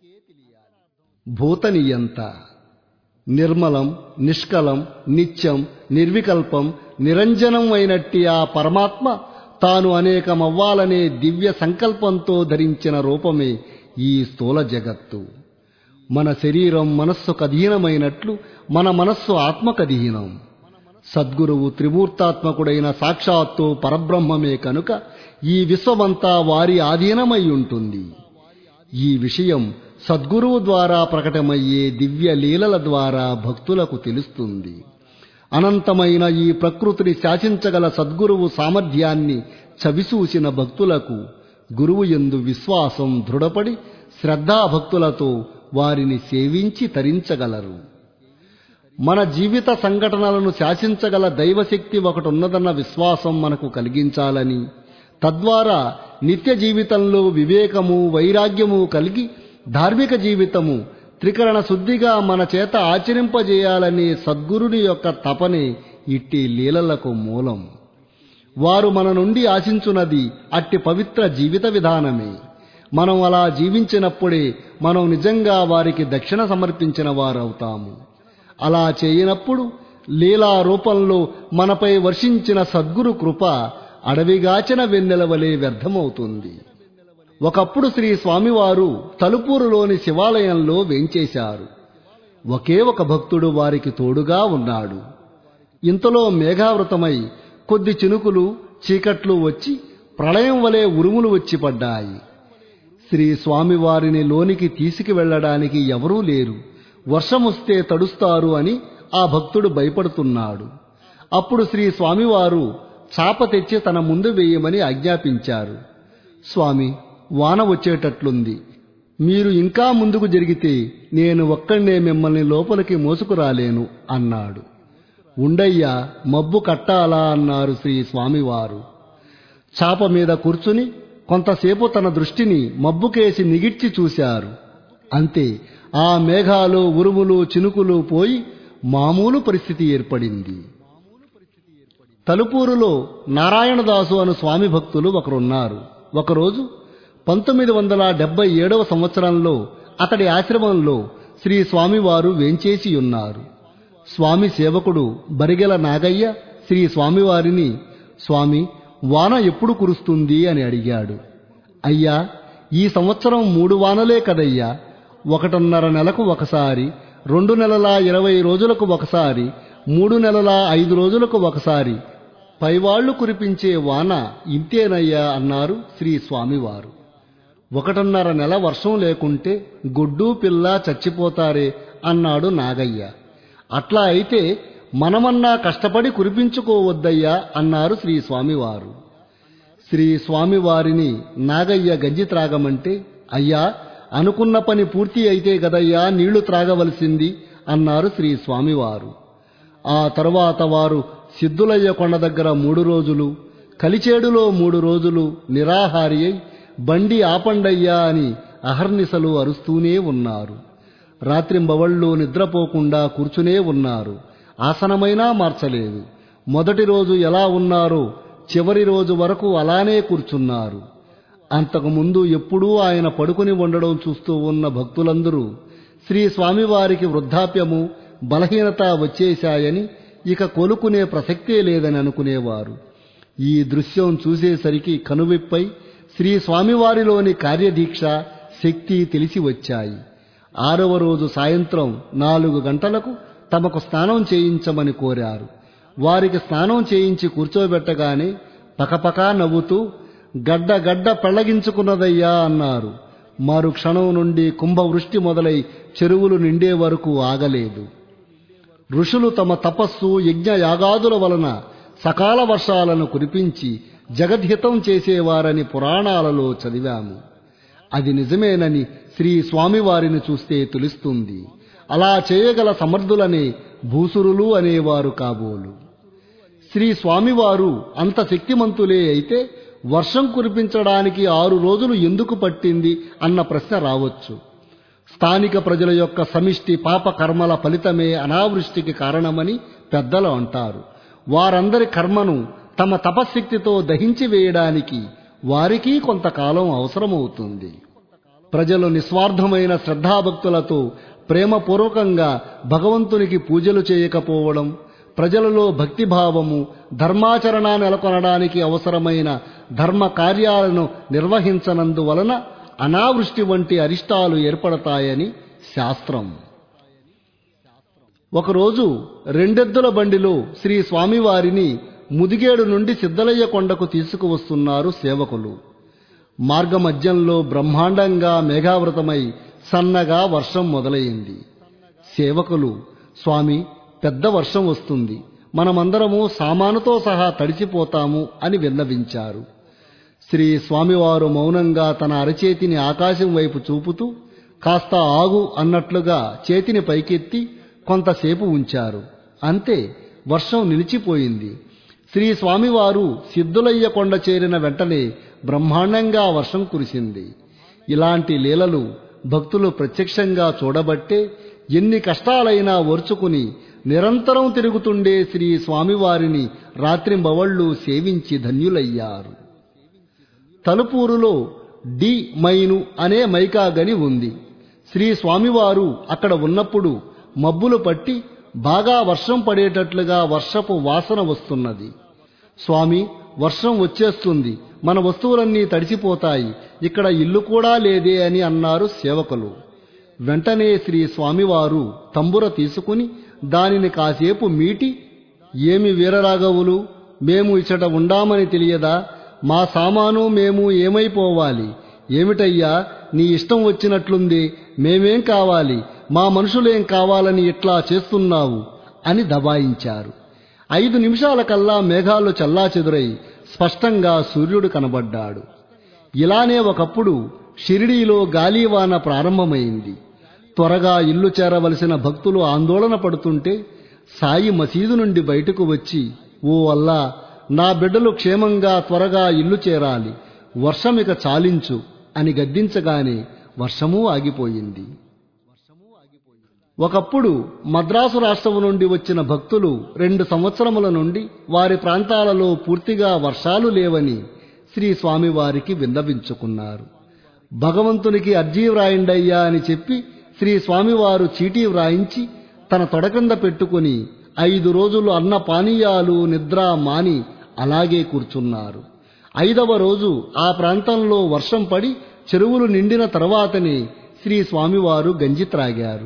భూతనియంత నిర్మలం నిష్కలం నిత్యం నిర్వికల్పం నిరంజనం అయినట్టి ఆ పరమాత్మ తాను అనేకమవ్వాలనే దివ్య సంకల్పంతో ధరించిన రూపమే ఈ స్థూల జగత్తు మన శరీరం మనస్సుకు అధీనమైనట్లు మన మనస్సు ఆత్మకధీనం సద్గురువు త్రిమూర్తాత్మకుడైన సాక్షాత్తు పరబ్రహ్మమే కనుక ఈ విశ్వమంతా వారి ఆధీనమై ఉంటుంది ఈ విషయం సద్గురువు ద్వారా ప్రకటమయ్యే దివ్య లీలల ద్వారా భక్తులకు తెలుస్తుంది అనంతమైన ఈ ప్రకృతిని శాసించగల సద్గురువు సామర్థ్యాన్ని చవిసూసిన భక్తులకు గురువు ఎందు విశ్వాసం దృఢపడి శ్రద్ధాభక్తులతో వారిని సేవించి తరించగలరు మన జీవిత సంఘటనలను శాసించగల దైవశక్తి ఒకటి ఉన్నదన్న విశ్వాసం మనకు కలిగించాలని తద్వారా నిత్య జీవితంలో వివేకము వైరాగ్యము కలిగి ధార్మిక జీవితము త్రికరణ శుద్ధిగా మన చేత ఆచరింపజేయాలనే సద్గురుని యొక్క తపనే ఇట్టి లీలలకు మూలం వారు మన నుండి ఆశించున్నది అట్టి పవిత్ర జీవిత విధానమే మనం అలా జీవించినప్పుడే మనం నిజంగా వారికి దక్షిణ సమర్పించిన వారవుతాము అలా చేయనప్పుడు లీలా రూపంలో మనపై వర్షించిన సద్గురు కృప అడవిగాచిన వెన్నెల వలె వ్యర్థమవుతుంది ఒకప్పుడు శ్రీ స్వామివారు తలుపూరులోని శివాలయంలో వేంచేశారు ఒకే ఒక భక్తుడు వారికి తోడుగా ఉన్నాడు ఇంతలో మేఘావృతమై కొద్ది చినుకులు చీకట్లు వచ్చి ప్రళయం వలె ఉరుములు వచ్చి పడ్డాయి శ్రీ స్వామివారిని లోనికి తీసుకు వెళ్ళడానికి ఎవరూ లేరు వర్షం వస్తే తడుస్తారు అని ఆ భక్తుడు భయపడుతున్నాడు అప్పుడు శ్రీ స్వామివారు చాప తెచ్చి తన ముందు వేయమని ఆజ్ఞాపించారు స్వామి వాన వచ్చేటట్లుంది మీరు ఇంకా ముందుకు జరిగితే నేను ఒక్కడే మిమ్మల్ని లోపలికి మోసుకురాలేను అన్నాడు ఉండయ్యా మబ్బు కట్టాలా అన్నారు శ్రీ స్వామివారు చాప మీద కూర్చుని కొంతసేపు తన దృష్టిని మబ్బుకేసి నిగిడ్చి చూశారు అంతే ఆ మేఘాలు ఉరుములు చినుకులు పోయి మామూలు పరిస్థితి ఏర్పడింది తలుపూరులో నారాయణదాసు అను స్వామి భక్తులు ఒకరున్నారు ఒకరోజు పంతొమ్మిది వందల డెబ్బై ఏడవ సంవత్సరంలో అతడి ఆశ్రమంలో శ్రీ స్వామివారు వేంచేసి ఉన్నారు స్వామి సేవకుడు బరిగెల నాగయ్య శ్రీ స్వామివారిని స్వామి వాన ఎప్పుడు కురుస్తుంది అని అడిగాడు అయ్యా ఈ సంవత్సరం మూడు వానలే కదయ్యా ఒకటిన్నర నెలకు ఒకసారి రెండు నెలల ఇరవై రోజులకు ఒకసారి మూడు నెలల ఐదు రోజులకు ఒకసారి పైవాళ్లు కురిపించే వాన ఇంతేనయ్యా అన్నారు శ్రీ స్వామివారు ఒకటిన్నర నెల వర్షం లేకుంటే గొడ్డు పిల్ల చచ్చిపోతారే అన్నాడు నాగయ్య అట్లా అయితే మనమన్నా కష్టపడి కురిపించుకోవద్దయ్యా అన్నారు శ్రీ స్వామివారు శ్రీ స్వామివారిని నాగయ్య గంజి త్రాగమంటే అయ్యా అనుకున్న పని పూర్తి అయితే గదయ్యా నీళ్లు త్రాగవలసింది అన్నారు శ్రీ స్వామివారు ఆ తరువాత వారు సిద్ధులయ్య కొండ దగ్గర మూడు రోజులు కలిచేడులో మూడు రోజులు నిరాహారి అయి బండి ఆపండయ్యా అని అహర్నిశలు అరుస్తూనే ఉన్నారు రాత్రింబవళ్ళు నిద్రపోకుండా కూర్చునే ఉన్నారు ఆసనమైనా మార్చలేదు మొదటి రోజు ఎలా ఉన్నారో చివరి రోజు వరకు అలానే కూర్చున్నారు అంతకుముందు ఎప్పుడూ ఆయన పడుకుని ఉండడం చూస్తూ ఉన్న భక్తులందరూ శ్రీ స్వామివారికి వృద్ధాప్యము బలహీనత వచ్చేశాయని ఇక కొలుకునే ప్రసక్తే లేదని అనుకునేవారు ఈ దృశ్యం చూసేసరికి కనువిప్పై శ్రీ స్వామివారిలోని కార్యదీక్ష శక్తి తెలిసి వచ్చాయి ఆరవ రోజు సాయంత్రం నాలుగు గంటలకు తమకు స్నానం చేయించమని కోరారు వారికి స్నానం చేయించి కూర్చోబెట్టగానే పకపకా నవ్వుతూ గడ్డ గడ్డ పెళ్లగించుకున్నదయ్యా అన్నారు మరు క్షణం నుండి కుంభవృష్టి మొదలై చెరువులు నిండే వరకు ఆగలేదు ఋషులు తమ తపస్సు యజ్ఞ యాగాదుల వలన సకాల వర్షాలను కురిపించి జగద్హితం చేసేవారని పురాణాలలో చదివాము అది నిజమేనని శ్రీ స్వామివారిని చూస్తే తెలుస్తుంది అలా చేయగల సమర్థులనే భూసురులు అనేవారు కాబోలు శ్రీ స్వామివారు అంత శక్తిమంతులే అయితే వర్షం కురిపించడానికి ఆరు రోజులు ఎందుకు పట్టింది అన్న ప్రశ్న రావచ్చు స్థానిక ప్రజల యొక్క సమిష్టి పాప కర్మల ఫలితమే అనావృష్టికి కారణమని పెద్దలు అంటారు వారందరి కర్మను తమ తపశక్తితో దహించి వేయడానికి వారికి కొంతకాలం అవసరమవుతుంది ప్రజలు నిస్వార్థమైన శ్రద్ధాభక్తులతో ప్రేమపూర్వకంగా భగవంతునికి పూజలు చేయకపోవడం ప్రజలలో భక్తిభావము ధర్మాచరణ నెలకొనడానికి అవసరమైన ధర్మ కార్యాలను నిర్వహించనందువలన అనావృష్టి వంటి అరిష్టాలు ఏర్పడతాయని శాస్త్రం ఒకరోజు రెండెద్దుల బండిలో శ్రీ స్వామివారిని ముదిగేడు నుండి సిద్ధలయ్య కొండకు తీసుకువస్తున్నారు సేవకులు మార్గమధ్యంలో బ్రహ్మాండంగా మేఘావృతమై సన్నగా వర్షం మొదలైంది సేవకులు స్వామి పెద్ద వర్షం వస్తుంది మనమందరము సామానుతో సహా తడిసిపోతాము అని విన్నవించారు శ్రీ స్వామివారు మౌనంగా తన అరచేతిని ఆకాశం వైపు చూపుతూ కాస్త ఆగు అన్నట్లుగా చేతిని పైకెత్తి కొంతసేపు ఉంచారు అంతే వర్షం నిలిచిపోయింది శ్రీ స్వామివారు సిద్ధులయ్య కొండ చేరిన వెంటనే బ్రహ్మాండంగా వర్షం కురిసింది ఇలాంటి లీలలు భక్తులు ప్రత్యక్షంగా చూడబట్టే ఎన్ని కష్టాలైనా ఓర్చుకుని నిరంతరం తిరుగుతుండే శ్రీ స్వామివారిని రాత్రింబవళ్ళు సేవించి ధన్యులయ్యారు తలుపూరులో డి మైను అనే మైకా గని ఉంది శ్రీ స్వామివారు అక్కడ ఉన్నప్పుడు మబ్బులు పట్టి బాగా వర్షం పడేటట్లుగా వర్షపు వాసన వస్తున్నది స్వామి వర్షం వచ్చేస్తుంది మన వస్తువులన్నీ తడిసిపోతాయి ఇక్కడ ఇల్లు కూడా లేదే అని అన్నారు సేవకులు వెంటనే శ్రీ స్వామివారు తంబుర తీసుకుని దానిని కాసేపు మీటి ఏమి వీరరాఘవులు మేము ఇచ్చట ఉండామని తెలియదా మా సామాను మేము ఏమైపోవాలి ఏమిటయ్యా నీ ఇష్టం వచ్చినట్లుంది మేమేం కావాలి మా మనుషులేం కావాలని ఇట్లా చేస్తున్నావు అని దబాయించారు ఐదు నిమిషాల కల్లా మేఘాలు చల్లాచెదురై స్పష్టంగా సూర్యుడు కనబడ్డాడు ఇలానే ఒకప్పుడు షిరిడీలో గాలివాన ప్రారంభమైంది త్వరగా ఇల్లు చేరవలసిన భక్తులు ఆందోళన పడుతుంటే సాయి మసీదు నుండి బయటకు వచ్చి ఓ అల్లా నా బిడ్డలు క్షేమంగా త్వరగా ఇల్లు చేరాలి వర్షమిక చాలించు అని గద్దించగానే వర్షమూ ఆగిపోయింది ఒకప్పుడు మద్రాసు రాష్ట్రం నుండి వచ్చిన భక్తులు రెండు సంవత్సరముల నుండి వారి ప్రాంతాలలో పూర్తిగా వర్షాలు లేవని శ్రీ స్వామివారికి విన్నవించుకున్నారు భగవంతునికి అర్జీ వ్రాయిండయ్యా అని చెప్పి శ్రీ స్వామివారు చీటీ వ్రాయించి తన తొడ కింద పెట్టుకుని ఐదు రోజులు అన్న పానీయాలు నిద్ర మాని అలాగే కూర్చున్నారు ఐదవ రోజు ఆ ప్రాంతంలో వర్షం పడి చెరువులు నిండిన తర్వాతనే శ్రీ స్వామివారు గంజి త్రాగారు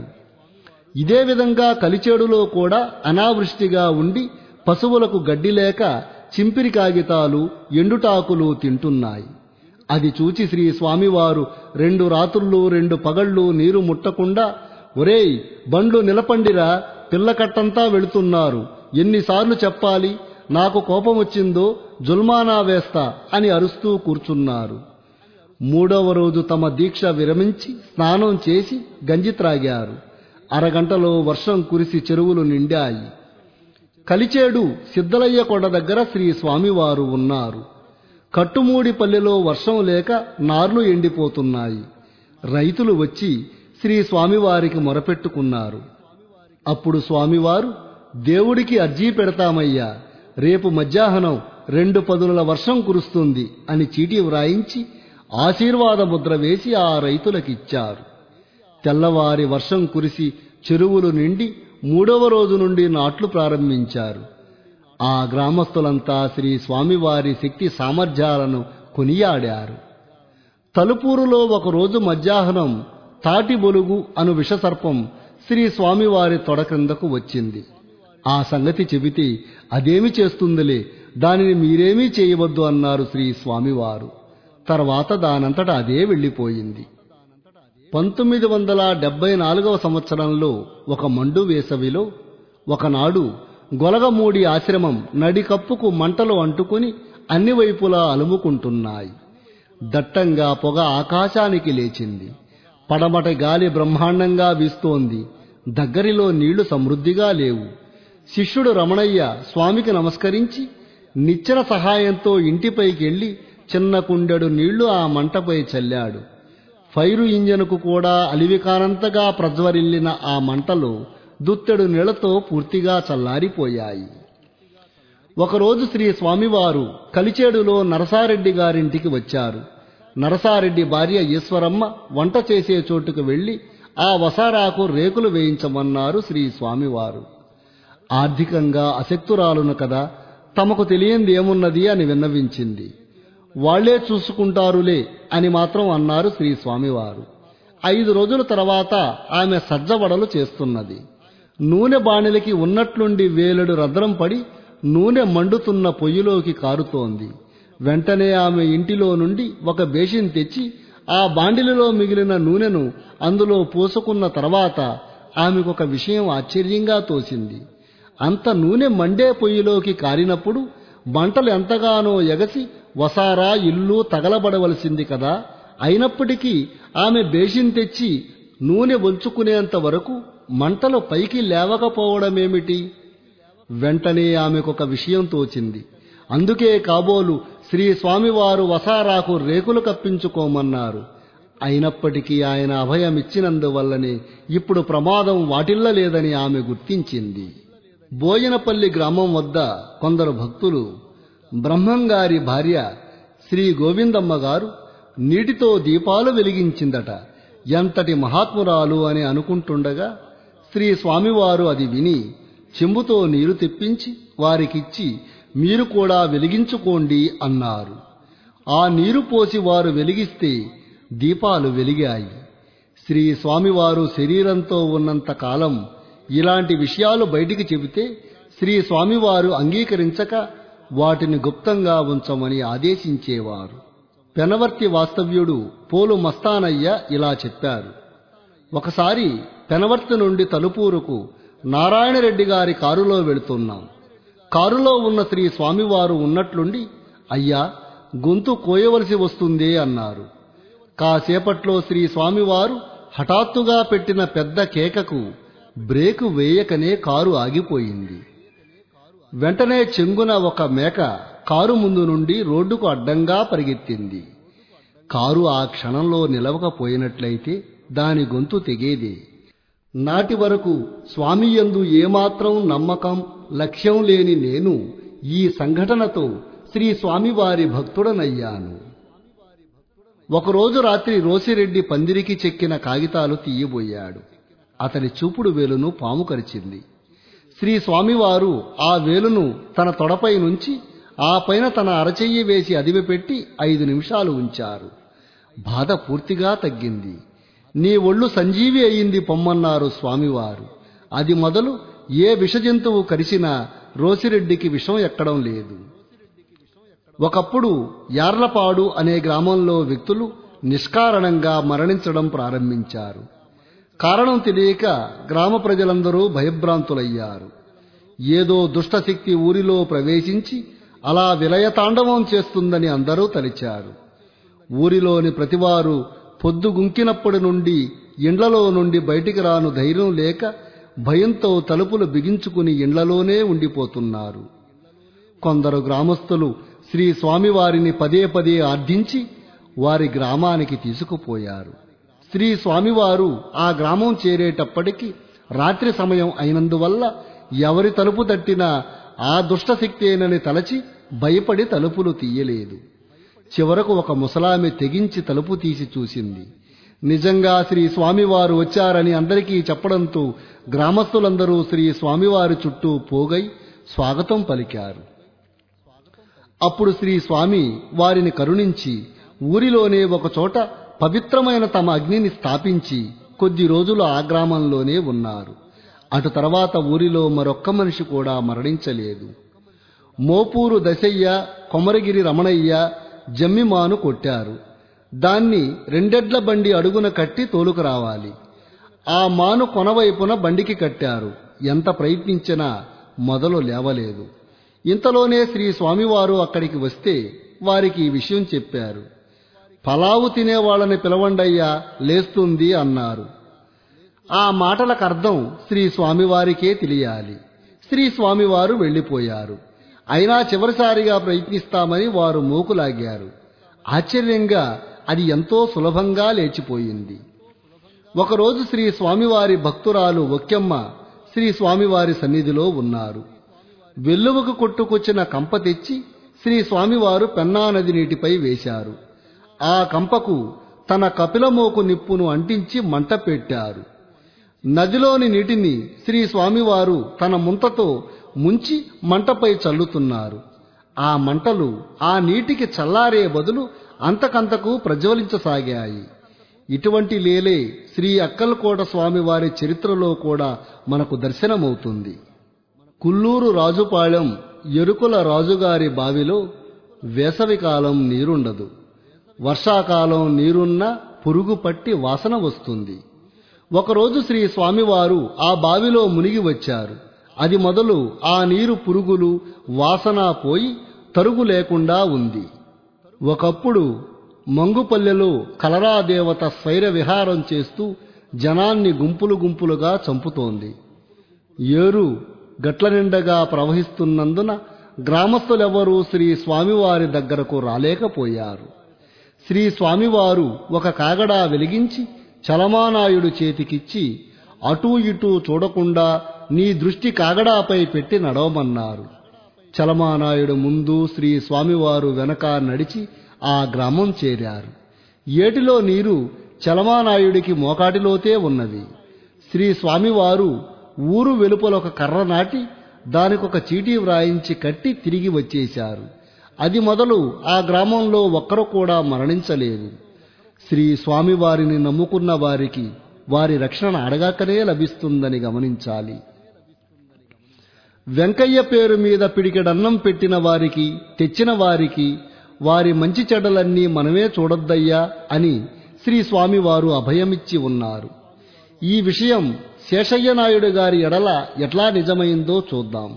ఇదే విధంగా కలిచేడులో కూడా అనావృష్టిగా ఉండి పశువులకు గడ్డి లేక చింపిరి కాగితాలు ఎండుటాకులు తింటున్నాయి అది చూచి శ్రీ స్వామివారు రెండు రాత్రులు రెండు పగళ్ళు నీరు ముట్టకుండా ఒరేయ్ బండ్లు నిలపండిరా పిల్లకట్టంతా వెళుతున్నారు ఎన్నిసార్లు చెప్పాలి నాకు కోపం వచ్చిందో జుల్మానా వేస్తా అని అరుస్తూ కూర్చున్నారు మూడవ రోజు తమ దీక్ష విరమించి స్నానం చేసి గంజి త్రాగారు అరగంటలో వర్షం కురిసి చెరువులు నిండాయి కలిచేడు సిద్ధలయ్య కొండ దగ్గర శ్రీ స్వామివారు ఉన్నారు కట్టుమూడిపల్లెలో వర్షం లేక నార్లు ఎండిపోతున్నాయి రైతులు వచ్చి శ్రీ స్వామివారికి మొరపెట్టుకున్నారు అప్పుడు స్వామివారు దేవుడికి అర్జీ పెడతామయ్యా రేపు మధ్యాహ్నం రెండు పదుల వర్షం కురుస్తుంది అని చీటీ వ్రాయించి ఆశీర్వాద ముద్ర వేసి ఆ రైతులకిచ్చారు తెల్లవారి వర్షం కురిసి చెరువులు నిండి మూడవ రోజు నుండి నాట్లు ప్రారంభించారు ఆ గ్రామస్తులంతా శ్రీ స్వామివారి శక్తి సామర్థ్యాలను కొనియాడారు తలుపూరులో ఒకరోజు మధ్యాహ్నం తాటి బొలుగు అను విషసర్పం శ్రీ స్వామివారి తొడ క్రిందకు వచ్చింది ఆ సంగతి చెబితే అదేమి చేస్తుందిలే దానిని మీరేమీ చేయవద్దు అన్నారు శ్రీ స్వామివారు తర్వాత దానంతట అదే వెళ్ళిపోయింది పంతొమ్మిది వందల డెబ్బై నాలుగవ సంవత్సరంలో ఒక మండు వేసవిలో ఒకనాడు గొలగమూడి ఆశ్రమం నడికప్పుకు మంటలు అంటుకుని అన్ని వైపులా అలుముకుంటున్నాయి దట్టంగా పొగ ఆకాశానికి లేచింది పడమటి గాలి బ్రహ్మాండంగా వీస్తోంది దగ్గరిలో నీళ్లు సమృద్ధిగా లేవు శిష్యుడు రమణయ్య స్వామికి నమస్కరించి నిచ్చెన సహాయంతో ఇంటిపైకెళ్లి చిన్న కుండెడు నీళ్లు ఆ మంటపై చల్లాడు ఫైరు ఇంజనుకు కూడా అలివికానంతగా ప్రజ్వరిల్లిన ఆ మంటలు దుత్తెడు నీళ్లతో పూర్తిగా చల్లారిపోయాయి ఒకరోజు శ్రీ స్వామివారు కలిచేడులో నరసారెడ్డి గారింటికి వచ్చారు నరసారెడ్డి భార్య ఈశ్వరమ్మ వంట చేసే చోటుకు వెళ్లి ఆ వసారాకు రేకులు వేయించమన్నారు శ్రీ స్వామివారు ఆర్థికంగా అశక్తురాలును కదా తమకు తెలియంది ఏమున్నది అని విన్నవించింది వాళ్లే చూసుకుంటారులే అని మాత్రం అన్నారు శ్రీ స్వామివారు ఐదు రోజుల తర్వాత ఆమె సజ్జవడలు చేస్తున్నది నూనె బాణలికి ఉన్నట్లుండి వేలడు రద్రం పడి నూనె మండుతున్న పొయ్యిలోకి కారుతోంది వెంటనే ఆమె ఇంటిలో నుండి ఒక బేసిన్ తెచ్చి ఆ బాండిలిలో మిగిలిన నూనెను అందులో పోసుకున్న తర్వాత ఆమెకొక విషయం ఆశ్చర్యంగా తోసింది అంత నూనె మండే పొయ్యిలోకి కారినప్పుడు మంటలు ఎంతగానో ఎగసి వసారా ఇల్లు తగలబడవలసింది కదా అయినప్పటికీ ఆమె బేసిన్ తెచ్చి నూనె వంచుకునేంత వరకు మంటలు పైకి లేవకపోవడమేమిటి వెంటనే ఆమెకొక విషయం తోచింది అందుకే కాబోలు శ్రీ స్వామివారు వసారాకు రేకులు కప్పించుకోమన్నారు అయినప్పటికీ ఆయన అభయమిచ్చినందువల్లనే ఇప్పుడు ప్రమాదం వాటిల్లలేదని ఆమె గుర్తించింది బోయనపల్లి గ్రామం వద్ద కొందరు భక్తులు బ్రహ్మంగారి భార్య శ్రీ గోవిందమ్మ గారు నీటితో దీపాలు వెలిగించిందట ఎంతటి మహాత్మురాలు అని అనుకుంటుండగా శ్రీ స్వామివారు అది విని చెంబుతో నీరు తెప్పించి వారికిచ్చి మీరు కూడా వెలిగించుకోండి అన్నారు ఆ నీరు పోసి వారు వెలిగిస్తే దీపాలు వెలిగాయి శ్రీ స్వామివారు శరీరంతో ఉన్నంత కాలం ఇలాంటి విషయాలు బయటికి చెబితే శ్రీ స్వామివారు అంగీకరించక వాటిని గుప్తంగా ఉంచమని ఆదేశించేవారు పెనవర్తి వాస్తవ్యుడు పోలు మస్తానయ్య ఇలా చెప్పారు ఒకసారి పెనవర్తి నుండి తలుపూరుకు నారాయణరెడ్డి గారి కారులో వెళుతున్నాం కారులో ఉన్న శ్రీ స్వామివారు ఉన్నట్లుండి అయ్యా గొంతు కోయవలసి వస్తుందే అన్నారు కాసేపట్లో శ్రీ స్వామివారు హఠాత్తుగా పెట్టిన పెద్ద కేకకు బ్రేకు వేయకనే కారు ఆగిపోయింది వెంటనే చెంగున ఒక మేక కారు ముందు నుండి రోడ్డుకు అడ్డంగా పరిగెత్తింది కారు ఆ క్షణంలో నిలవకపోయినట్లయితే దాని గొంతు తెగేదే నాటి వరకు స్వామియందు ఏమాత్రం నమ్మకం లక్ష్యం లేని నేను ఈ సంఘటనతో శ్రీ స్వామివారి భక్తుడనయ్యాను ఒకరోజు రాత్రి రోసిరెడ్డి పందిరికి చెక్కిన కాగితాలు తీయబోయాడు అతని చూపుడు వేలును పాము కరిచింది శ్రీ స్వామివారు ఆ వేలును తన తొడపై నుంచి ఆ పైన తన అరచెయ్యి వేసి అదిమిపెట్టి ఐదు నిమిషాలు ఉంచారు బాధ పూర్తిగా తగ్గింది నీ ఒళ్ళు సంజీవి అయింది పొమ్మన్నారు స్వామివారు అది మొదలు ఏ విషజంతువు కరిసినా రోసిరెడ్డికి విషం ఎక్కడం లేదు ఒకప్పుడు యార్లపాడు అనే గ్రామంలో వ్యక్తులు నిష్కారణంగా మరణించడం ప్రారంభించారు కారణం తెలియక గ్రామ ప్రజలందరూ భయభ్రాంతులయ్యారు ఏదో దుష్టశక్తి ఊరిలో ప్రవేశించి అలా విలయతాండవం చేస్తుందని అందరూ తలిచారు ఊరిలోని ప్రతివారు పొద్దుగుంకినప్పటి నుండి ఇండ్లలో నుండి బయటికి రాను ధైర్యం లేక భయంతో తలుపులు బిగించుకుని ఇండ్లలోనే ఉండిపోతున్నారు కొందరు గ్రామస్తులు శ్రీ స్వామివారిని పదే పదే ఆర్థించి వారి గ్రామానికి తీసుకుపోయారు శ్రీ స్వామివారు ఆ గ్రామం చేరేటప్పటికి రాత్రి సమయం అయినందువల్ల ఎవరి తలుపు తట్టినా ఆ దుష్టశక్తేనని తలచి భయపడి తలుపులు తీయలేదు చివరకు ఒక ముసలామె తెగించి తలుపు తీసి చూసింది నిజంగా శ్రీ స్వామివారు వచ్చారని అందరికీ చెప్పడంతో గ్రామస్తులందరూ శ్రీ స్వామివారి చుట్టూ పోగై స్వాగతం పలికారు అప్పుడు శ్రీ స్వామి వారిని కరుణించి ఊరిలోనే ఒకచోట పవిత్రమైన తమ అగ్నిని స్థాపించి కొద్ది రోజులు ఆ గ్రామంలోనే ఉన్నారు అటు తర్వాత ఊరిలో మరొక్క మనిషి కూడా మరణించలేదు మోపూరు దశయ్య కొమరగిరి రమణయ్య జమ్మిమాను కొట్టారు దాన్ని రెండెడ్ల బండి అడుగున కట్టి తోలుకు రావాలి ఆ మాను కొనవైపున బండికి కట్టారు ఎంత ప్రయత్నించినా మొదలు లేవలేదు ఇంతలోనే శ్రీ స్వామివారు అక్కడికి వస్తే వారికి ఈ విషయం చెప్పారు పలావు తినేవాళ్ళని పిలవండయ్యా లేస్తుంది అన్నారు ఆ మాటలకు అర్థం శ్రీ స్వామివారికే తెలియాలి శ్రీ స్వామివారు వెళ్ళిపోయారు అయినా చివరిసారిగా ప్రయత్నిస్తామని వారు మోకులాగారు ఆశ్చర్యంగా అది ఎంతో సులభంగా లేచిపోయింది ఒకరోజు శ్రీ స్వామివారి భక్తురాలు ఒక్కెమ్మ శ్రీ స్వామివారి సన్నిధిలో ఉన్నారు వెల్లువకు కొట్టుకొచ్చిన కంప తెచ్చి శ్రీ స్వామివారు పెన్నా నది నీటిపై వేశారు ఆ కంపకు తన కపిలమోకు నిప్పును అంటించి మంట పెట్టారు నదిలోని నీటిని శ్రీ స్వామివారు తన ముంతతో ముంచి మంటపై చల్లుతున్నారు ఆ మంటలు ఆ నీటికి చల్లారే బదులు అంతకంతకు ప్రజ్వలించసాగాయి ఇటువంటి లేలే శ్రీ అక్కలకోట స్వామివారి చరిత్రలో కూడా మనకు దర్శనమవుతుంది కుల్లూరు రాజుపాళెం ఎరుకుల రాజుగారి బావిలో వేసవికాలం నీరుండదు వర్షాకాలం నీరున్న పురుగు పట్టి వాసన వస్తుంది ఒకరోజు శ్రీ స్వామివారు ఆ బావిలో మునిగి వచ్చారు అది మొదలు ఆ నీరు పురుగులు వాసన పోయి తరుగు లేకుండా ఉంది ఒకప్పుడు మంగుపల్లెలో కలరాదేవత స్వైర విహారం చేస్తూ జనాన్ని గుంపులు గుంపులుగా చంపుతోంది ఏరు గట్ల నిండగా ప్రవహిస్తున్నందున గ్రామస్తులెవరూ శ్రీ స్వామివారి దగ్గరకు రాలేకపోయారు శ్రీ స్వామివారు ఒక కాగడా వెలిగించి చలమానాయుడు చేతికిచ్చి అటూ ఇటూ చూడకుండా నీ దృష్టి కాగడాపై పెట్టి నడవమన్నారు చలమానాయుడు ముందు శ్రీ స్వామివారు వెనక నడిచి ఆ గ్రామం చేరారు ఏటిలో నీరు చలమానాయుడికి మోకాటిలోతే ఉన్నది శ్రీ స్వామివారు ఊరు వెలుపల ఒక కర్ర నాటి దానికొక చీటీ వ్రాయించి కట్టి తిరిగి వచ్చేశారు అది మొదలు ఆ గ్రామంలో ఒక్కరు కూడా మరణించలేదు శ్రీ స్వామివారిని నమ్ముకున్న వారికి వారి రక్షణ అడగాకనే లభిస్తుందని గమనించాలి వెంకయ్య పేరు మీద పిడికెడన్నం పెట్టిన వారికి తెచ్చిన వారికి వారి మంచి చెడ్డలన్నీ మనమే చూడొద్దయ్యా అని శ్రీ స్వామివారు అభయమిచ్చి ఉన్నారు ఈ విషయం శేషయ్య నాయుడు గారి ఎడల ఎట్లా నిజమైందో చూద్దాం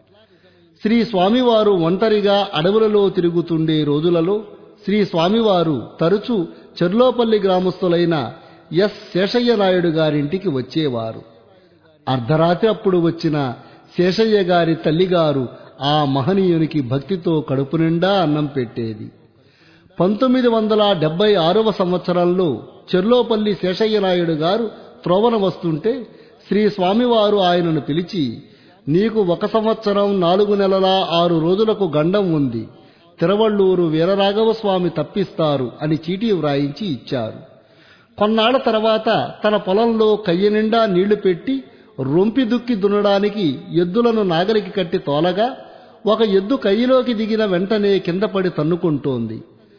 శ్రీ స్వామివారు ఒంటరిగా అడవులలో తిరుగుతుండే రోజులలో శ్రీ స్వామివారు తరచూ చెర్లోపల్లి గ్రామస్తులైన ఎస్ శేషయ్య నాయుడు గారింటికి వచ్చేవారు అర్ధరాత్రి అప్పుడు వచ్చిన శేషయ్య గారి తల్లిగారు ఆ మహనీయునికి భక్తితో కడుపు నిండా అన్నం పెట్టేది పంతొమ్మిది వందల డెబ్బై ఆరవ సంవత్సరంలో చెర్లోపల్లి శేషయ్య నాయుడు గారు త్రోవన వస్తుంటే శ్రీ స్వామివారు ఆయనను పిలిచి నీకు ఒక సంవత్సరం నాలుగు నెలల ఆరు రోజులకు గండం ఉంది తిరువళ్ళూరు వీరరాఘవ స్వామి తప్పిస్తారు అని చీటీ వ్రాయించి ఇచ్చారు కొన్నాళ్ల తర్వాత తన పొలంలో కయ్య నిండా నీళ్లు పెట్టి రొంపి దుక్కి దున్నడానికి ఎద్దులను నాగలికి కట్టి తోలగా ఒక ఎద్దు కయ్యిలోకి దిగిన వెంటనే కింద పడి తన్నుకుంటోంది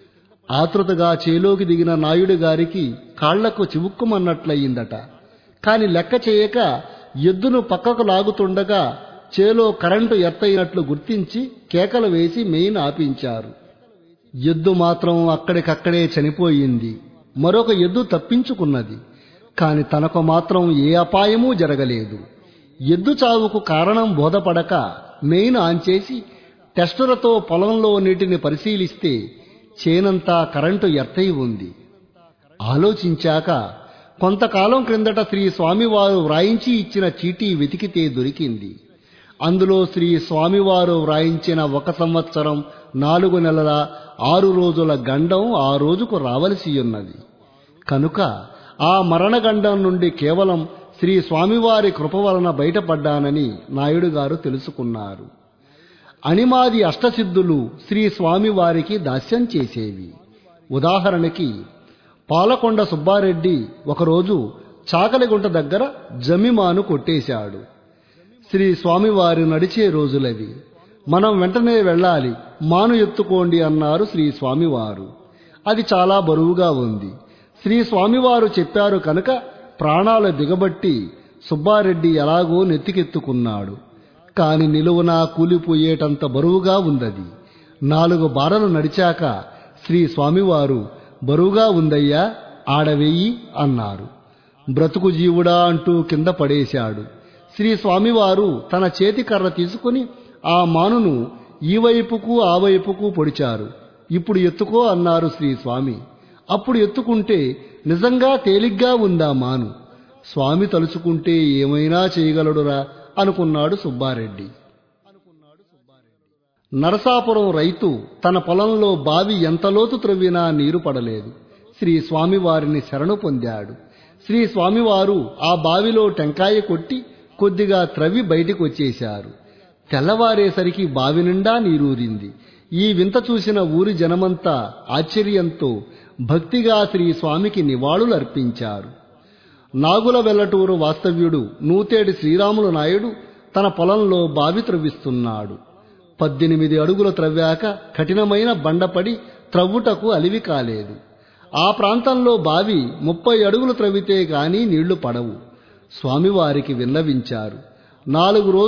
ఆతృతగా చేలోకి దిగిన నాయుడు గారికి కాళ్లకు చివుక్కుమన్నట్లయిందట కాని లెక్క చేయక ఎద్దును పక్కకు లాగుతుండగా చేలో కరెంటు ఎత్తయినట్లు గుర్తించి కేకలు వేసి మెయిన్ ఆపించారు ఎద్దు మాత్రం అక్కడికక్కడే చనిపోయింది మరొక ఎద్దు తప్పించుకున్నది కాని తనకు మాత్రం ఏ అపాయమూ జరగలేదు ఎద్దు చావుకు కారణం బోధపడక మెయిన్ ఆన్ చేసి టెస్టులతో పొలంలో నీటిని పరిశీలిస్తే చేనంతా కరెంటు ఎత్తయి ఉంది ఆలోచించాక కొంతకాలం క్రిందట శ్రీ స్వామివారు వ్రాయించి ఇచ్చిన చీటీ వెతికితే దొరికింది అందులో శ్రీ స్వామివారు వ్రాయించిన ఒక సంవత్సరం నాలుగు నెలల ఆరు రోజుల గండం ఆ రోజుకు రావలసి ఉన్నది కనుక ఆ మరణగండం నుండి కేవలం శ్రీ స్వామివారి కృప వలన బయటపడ్డానని నాయుడు గారు తెలుసుకున్నారు అణిమాది అష్టసిద్ధులు శ్రీ స్వామివారికి దాస్యం చేసేవి ఉదాహరణకి పాలకొండ సుబ్బారెడ్డి ఒకరోజు చాకలిగుంట దగ్గర జమిమాను కొట్టేశాడు శ్రీ స్వామివారి నడిచే రోజులవి మనం వెంటనే వెళ్ళాలి మాను ఎత్తుకోండి అన్నారు శ్రీ స్వామివారు అది చాలా బరువుగా ఉంది శ్రీ స్వామివారు చెప్పారు కనుక ప్రాణాలు దిగబట్టి సుబ్బారెడ్డి ఎలాగో నెత్తికెత్తుకున్నాడు కాని నిలువునా కూలిపోయేటంత బరువుగా ఉందది నాలుగు బారలు నడిచాక శ్రీ స్వామివారు బరువుగా ఉందయ్యా ఆడవెయ్యి అన్నారు బ్రతుకు జీవుడా అంటూ కింద పడేశాడు శ్రీ స్వామివారు తన చేతి కర్ర తీసుకుని ఆ మానును ఈ వైపుకు ఆ వైపుకు పొడిచారు ఇప్పుడు ఎత్తుకో అన్నారు శ్రీ స్వామి అప్పుడు ఎత్తుకుంటే నిజంగా తేలిగ్గా ఉందా మాను స్వామి తలుచుకుంటే ఏమైనా చేయగలడురా అనుకున్నాడు సుబ్బారెడ్డి నరసాపురం రైతు తన పొలంలో బావి ఎంత లోతు త్రవ్వినా నీరు పడలేదు శ్రీ స్వామివారిని శరణు పొందాడు శ్రీ స్వామివారు ఆ బావిలో టెంకాయ కొట్టి కొద్దిగా త్రవ్వి బయటికి వచ్చేశారు తెల్లవారేసరికి బావి నిండా నీరూరింది ఈ వింత చూసిన ఊరి జనమంతా ఆశ్చర్యంతో భక్తిగా శ్రీ స్వామికి నివాళులర్పించారు నాగుల వెల్లటూరు వాస్తవ్యుడు నూతేడి శ్రీరాములు నాయుడు తన పొలంలో బావి త్రవ్విస్తున్నాడు పద్దెనిమిది అడుగులు త్రవ్వాక కఠినమైన బండపడి త్రవ్వుటకు అలివి కాలేదు ఆ ప్రాంతంలో బావి ముప్పై అడుగులు త్రవ్వితే గాని నీళ్లు పడవు స్వామివారికి విన్నవించారు నాలుగు రోజులు